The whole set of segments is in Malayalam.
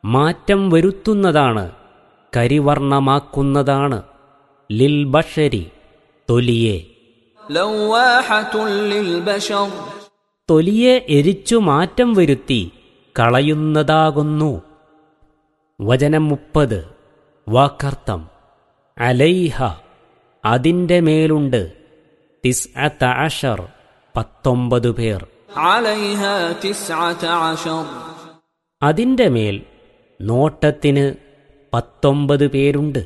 മാറ്റം വരുത്തുന്നതാണ് കരിവർണമാക്കുന്നതാണ് ലിൽ ബഷരി തൊലിയെ لواحة للبشر തൊലിയെ എരിച്ചു മാറ്റം വരുത്തി കളയുന്നതാകുന്നു വചനം മുപ്പത് വാക്കർത്ഥം അലൈഹ അതിൻ്റെ മേലുണ്ട് തിസ്അത്ത അഷർ പത്തൊമ്പത് പേർ عليها تسعة عشر അതിൻ്റെ മേൽ നോട്ടത്തിന് പത്തൊമ്പത് പേരുണ്ട്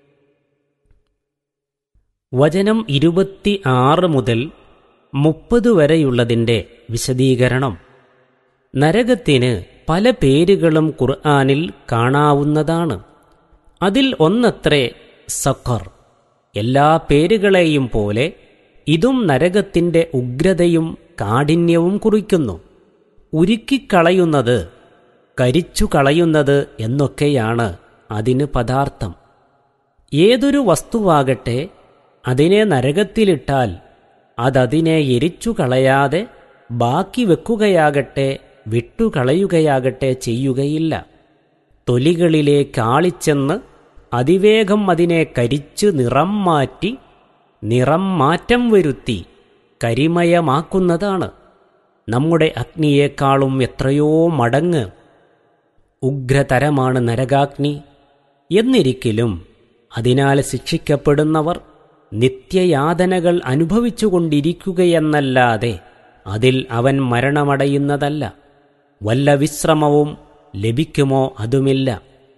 വചനം ഇരുപത്തി ആറ് മുതൽ മുപ്പത് വരെയുള്ളതിൻ്റെ വിശദീകരണം നരകത്തിന് പല പേരുകളും ഖുർആനിൽ കാണാവുന്നതാണ് അതിൽ ഒന്നത്രേ സഖർ എല്ലാ പേരുകളെയും പോലെ ഇതും നരകത്തിൻ്റെ ഉഗ്രതയും കാഠിന്യവും കുറിക്കുന്നു ഉരുക്കിക്കളയുന്നത് കരിച്ചു കളയുന്നത് എന്നൊക്കെയാണ് അതിന് പദാർത്ഥം ഏതൊരു വസ്തുവാകട്ടെ അതിനെ നരകത്തിലിട്ടാൽ അതതിനെ എരിച്ചു കളയാതെ ബാക്കി വെക്കുകയാകട്ടെ വിട്ടുകളയുകയാകട്ടെ ചെയ്യുകയില്ല തൊലികളിലേക്ക് ആളിച്ചെന്ന് അതിവേഗം അതിനെ കരിച്ച് നിറം മാറ്റി നിറം മാറ്റം വരുത്തി കരിമയമാക്കുന്നതാണ് നമ്മുടെ അഗ്നിയേക്കാളും എത്രയോ മടങ്ങ് ഉഗ്രതരമാണ് നരകാഗ്നി എന്നിരിക്കലും അതിനാൽ ശിക്ഷിക്കപ്പെടുന്നവർ നിത്യയാതനകൾ അനുഭവിച്ചുകൊണ്ടിരിക്കുകയെന്നല്ലാതെ അതിൽ അവൻ മരണമടയുന്നതല്ല വല്ല വിശ്രമവും ലഭിക്കുമോ അതുമില്ല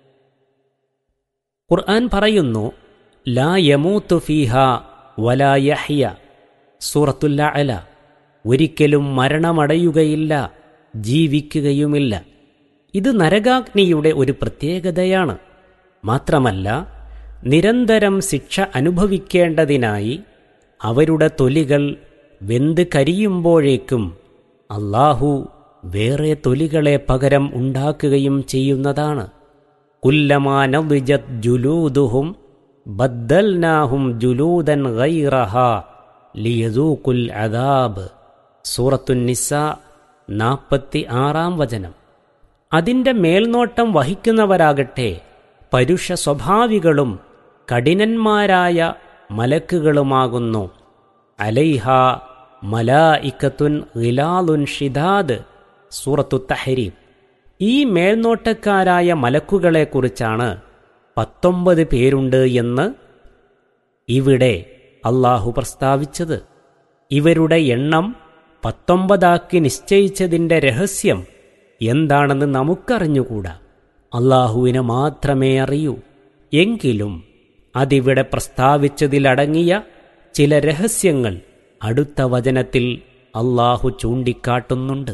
ഖുർആൻ പറയുന്നു ലാ യമൂത്തു ഫീഹ വലാ യഹ്യ സൂറത്തുല്ല അല ഒരിക്കലും മരണമടയുകയില്ല ജീവിക്കുകയുമില്ല ഇത് നരകാഗ്നിയുടെ ഒരു പ്രത്യേകതയാണ് മാത്രമല്ല നിരന്തരം ശിക്ഷ അനുഭവിക്കേണ്ടതിനായി അവരുടെ തൊലികൾ വെന്ത് കരിയുമ്പോഴേക്കും അള്ളാഹു വേറെ തൊലികളെ പകരം ഉണ്ടാക്കുകയും ചെയ്യുന്നതാണ് കുല്ലമാനവിജത് ജുലൂദുഹും ബദ്ദൽനാഹും ജുലൂദൻ ഗൈറഹ ലിയദൂക്കുൽ അദാബ് സൂറത്തുന്നിസ നാൽപ്പത്തി ആറാം വചനം അതിൻ്റെ മേൽനോട്ടം വഹിക്കുന്നവരാകട്ടെ പരുഷ സ്വഭാവികളും കഠിനന്മാരായ മലക്കുകളുമാകുന്നു അലൈഹ മലായിക്കത്തുൻ ഗിലാലുൻ ഷിദാദ് സൂറത്തു തഹരീം ഈ മേൽനോട്ടക്കാരായ മലക്കുകളെക്കുറിച്ചാണ് പത്തൊമ്പത് പേരുണ്ട് എന്ന് ഇവിടെ അള്ളാഹു പ്രസ്താവിച്ചത് ഇവരുടെ എണ്ണം പത്തൊമ്പതാക്കി നിശ്ചയിച്ചതിൻ്റെ രഹസ്യം എന്താണെന്ന് നമുക്കറിഞ്ഞുകൂടാ അള്ളാഹുവിന് മാത്രമേ അറിയൂ എങ്കിലും അതിവിടെ പ്രസ്താവിച്ചതിലടങ്ങിയ ചില രഹസ്യങ്ങൾ അടുത്ത വചനത്തിൽ അള്ളാഹു ചൂണ്ടിക്കാട്ടുന്നുണ്ട്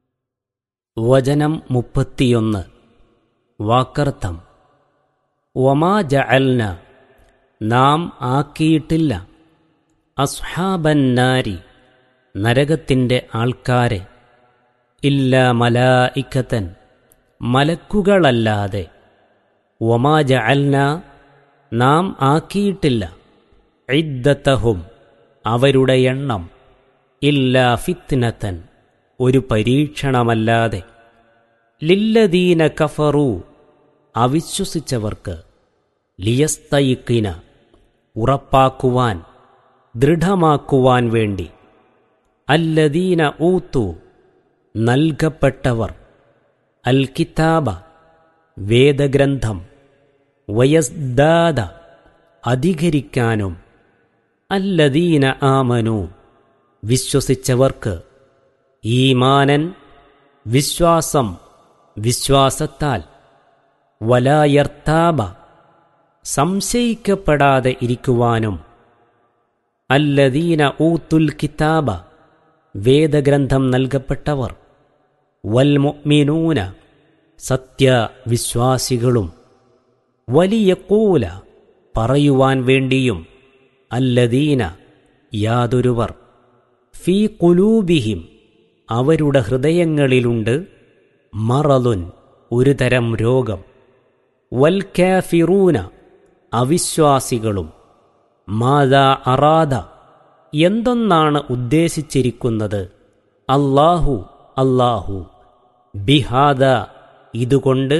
വചനം മുപ്പത്തിയൊന്ന് വാക്കർത്ഥം ഒമാ ജഅൽന നാം ആക്കിയിട്ടില്ല അസ്ഹാബന്നാരി നരകത്തിൻ്റെ ആൾക്കാരെ ഇല്ല മലായിക്കത്തൻ മലക്കുകളല്ലാതെ ഒമാ ജഅൽന നാം ആക്കിയിട്ടില്ല ഇദ്ദത്തഹും അവരുടെ എണ്ണം ഇല്ല ഫിത്നത്തൻ ഒരു പരീക്ഷണമല്ലാതെ ലില്ലദീന കഫറു അവിശ്വസിച്ചവർക്ക് ലിയസ്തയിക്കിന ഉറപ്പാക്കുവാൻ ദൃഢമാക്കുവാൻ വേണ്ടി അല്ലദീന ഊത്തു നൽകപ്പെട്ടവർ അൽ കിതാബ വേദഗ്രന്ഥം വയസ്ദാദ അധികരിക്കാനും അല്ലദീന ആമനു വിശ്വസിച്ചവർക്ക് ഈമാനൻ വിശ്വാസം വിശ്വാസത്താൽ വലായർത്താബ സംശയിക്കപ്പെടാതെ ഇരിക്കുവാനും അല്ലദീന ഊത്തുൽ കിതാബ വേദഗ്രന്ഥം നൽകപ്പെട്ടവർ വൽമുഅ്മിനൂന സത്യവിശ്വാസികളും വലിയ കൂല പറയുവാൻ വേണ്ടിയും അല്ലദീന യാതൊരുവർ ഫീ കുലൂബിഹിം അവരുടെ ഹൃദയങ്ങളിലുണ്ട് മറലുൻ ഒരു തരം രോഗം വൽക്കാഫിറൂന അവിശ്വാസികളും മാതാ അറാദ എന്തൊന്നാണ് ഉദ്ദേശിച്ചിരിക്കുന്നത് അല്ലാഹു അല്ലാഹു ബിഹാദ ഇതുകൊണ്ട്